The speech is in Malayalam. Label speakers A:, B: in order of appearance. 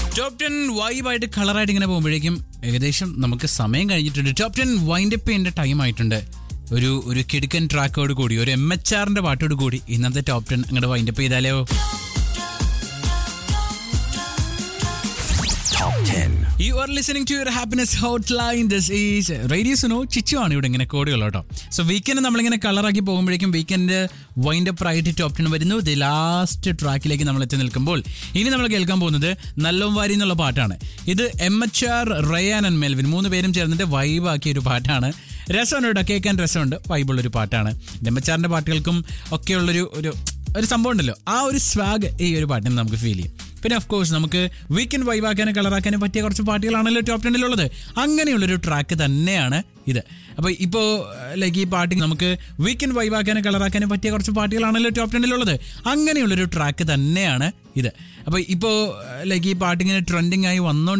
A: ടോപ്പ് ടെൻ വൈബായിട്ട് കളറായിട്ട് ഇങ്ങനെ പോകുമ്പോഴേക്കും ഏകദേശം നമുക്ക് സമയം കഴിഞ്ഞിട്ടുണ്ട് ടോപ്പ് ടെൻ വൈൻഡ് അപ്പ് ചെയ്യേണ്ട ടൈം ആയിട്ടുണ്ട് ഒരു ഒരു കിടുക്കൻ ട്രാക്കോട് കൂടി ഒരു എം എച്ച് ആറിന്റെ പാട്ടോട് കൂടി ഇന്നത്തെ ടോപ്പ് ടെൻ അങ്ങോട്ട് വൈൻഡ് അപ്പ് ചെയ്താലോ you are listening to your happiness hot line this is radio Suno Chichu ആണ് ഇവിടെ ഇങ്ങനെ കോടികൾ കേട്ടോ സോ വീക്കെൻഡ് നമ്മളിങ്ങനെ കളറാക്കി പോകുമ്പോഴേക്കും വീക്കെൻഡ് വൈൻഡ് അപ്പ് ആയിട്ട് ടോപ്പ് ടെൻ വരുന്നു ദി ലാസ്റ്റ് ട്രാക്കിലേക്ക് നമ്മൾ എത്തി നിൽക്കുമ്പോൾ ഇനി നമ്മൾ കേൾക്കാൻ പോകുന്നത് നല്ലോം വാരി എന്നുള്ള പാട്ടാണ് ഇത് M H R Ryan and Melvin മൂന്ന് പേരും ചേർന്നിട്ട് വൈബാക്കിയ ഒരു പാട്ടാണ് രസമുണ്ട് കേട്ടോ കേൾക്കാൻ രസമുണ്ട് വൈബുള്ളൊരു പാട്ടാണ് എം എച്ച് ആറിൻ്റെ പാട്ടുകൾക്കും ഒക്കെയുള്ളൊരു ഒരു ഒരു സംഭവം ഉണ്ടല്ലോ ആ ഒരു സ്വാഗ് ഈ ഒരു പാട്ടിന് നമുക്ക് ഫീൽ ചെയ്യും പിന്നെ ഓഫ് കോഴ്സ് നമുക്ക് വീക്കെൻഡ് വൈബാക്കാനും കളറാക്കാനും പറ്റിയ കുറച്ച് പാട്ടുകളാണല്ലോ ടോപ്പ് ടെന്നിലുള്ളത് അങ്ങനെയുള്ളൊരു ട്രാക്ക് തന്നെയാണ് ഇത് അപ്പോൾ ഇപ്പോൾ ലൈക്ക് ഈ പാട്ട് നമുക്ക് വീക്കെൻഡ് വൈബാക്കാനും കളറാക്കാനും പറ്റിയ കുറച്ച് പാട്ടുകളാണല്ലോ ടോപ്പ് ടെന്നിലുള്ളത് അങ്ങനെയുള്ളൊരു ട്രാക്ക് തന്നെയാണ് ഇത് അപ്പോൾ ഇപ്പോൾ ലൈക്ക് ഈ പാട്ടിങ്ങനെ ട്രെൻഡിങ് ആയി വന്നോ